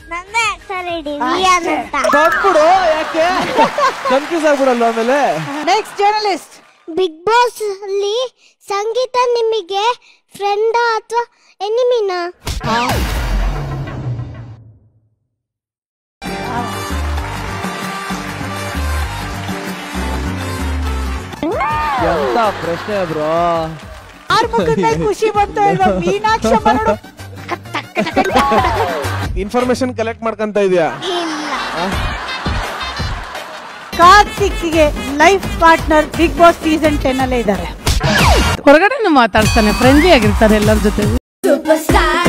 ನಂದೇ ಅಕ್ಷರ ಇಡಿ ವಿಯನ್ ಅಂತ ಬಂದ್ಬಿಡು ಯಾಕೆ ಕನ್ಫ್ಯೂಸ್ ಆಗ್ಬಿಡಲ್ವ ಆಮೇಲೆ ನೆಕ್ಸ್ಟ್ ಜರ್ನಲಿಸ್ಟ್ ಬಿಗ್ ಬಾಸ್ ಅಲ್ಲಿ ಸಂಗೀತ ನಿಮಗೆ ಫ್ರೆಂಡ ಅಥವಾ ಎನಿಮಿನ ಎಂತ ಪ್ರಶ್ನೆ ಬ್ರೋ ಆರ್ ಮುಖದ ಮೇಲೆ ಖುಷಿ ಬಂತು ಇಲ್ವಾ ಮೀನಾಕ್ಷಮ್ಮ ನೋಡು ಇನ್ಫಾರ್ಮೇಶನ್ ಕಲೆಕ್ಟ್ ಮಾಡ್ಕೊಂತ ಇದೀಯಾ ಕಾದ್ ಸಿಕ್ಸ್ಗೆ life partner Big Boss season ten ಅಲ್ಲೇ ಇದ್ದಾರೆ ಹೊರಗಡೆನೂ ಮಾತಾಡ್ತಾನೆ ಫ್ರೆಂಡ್ಲಿ ಆಗಿರ್ತಾರೆ ಎಲ್ಲರ ಜೊತೆ ಸೂಪರ್ ಸ್ಟಾರ್